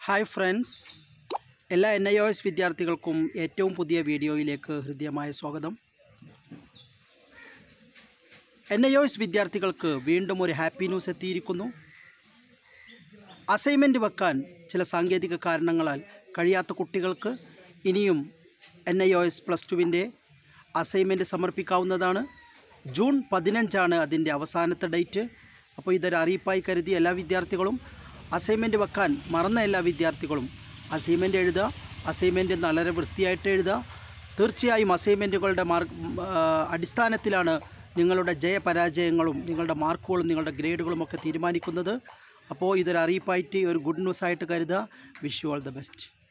hi friends എല്ലാ N I O S വിദ്യാർത്ഥികൾക്കും ഏറ്റവും പുതിയ വീഡിയോയിലേക്ക് ഹൃദ്യമായ സ്വാഗതം എൻ ഐ ഒ എസ് വിദ്യാർത്ഥികൾക്ക് വീണ്ടും ഒരു ഹാപ്പി ന്യൂസ് എത്തിയിരിക്കുന്നു അസൈൻമെൻറ്റ് വെക്കാൻ ചില സാങ്കേതിക കാരണങ്ങളാൽ കഴിയാത്ത കുട്ടികൾക്ക് ഇനിയും N I O S plus ടുവിൻ്റെ അസൈൻമെൻറ്റ് സമർപ്പിക്കാവുന്നതാണ് ജൂൺ പതിനഞ്ചാണ് അതിൻ്റെ അവസാനത്തെ ഡേറ്റ് അപ്പോൾ ഇതൊരു അറിയിപ്പായി കരുതി എല്ലാ വിദ്യാർത്ഥികളും അസൈൻമെൻറ്റ് വെക്കാൻ മറന്ന എല്ലാ വിദ്യാർത്ഥികളും അസൈൻമെൻറ്റ് എഴുതുക അസൈൻമെൻറ്റ് വളരെ വൃത്തിയായിട്ട് എഴുതുക തീർച്ചയായും അസൈൻമെൻറ്റുകളുടെ മാർക്ക് അടിസ്ഥാനത്തിലാണ് നിങ്ങളുടെ ജയപരാജയങ്ങളും നിങ്ങളുടെ മാർക്കുകളും നിങ്ങളുടെ ഗ്രേഡുകളും ഒക്കെ തീരുമാനിക്കുന്നത് അപ്പോൾ ഇതൊരു അറിയിപ്പായിട്ട് ഒരു ഗുഡ് ന്യൂസ് ആയിട്ട് കരുതുക wish you all the best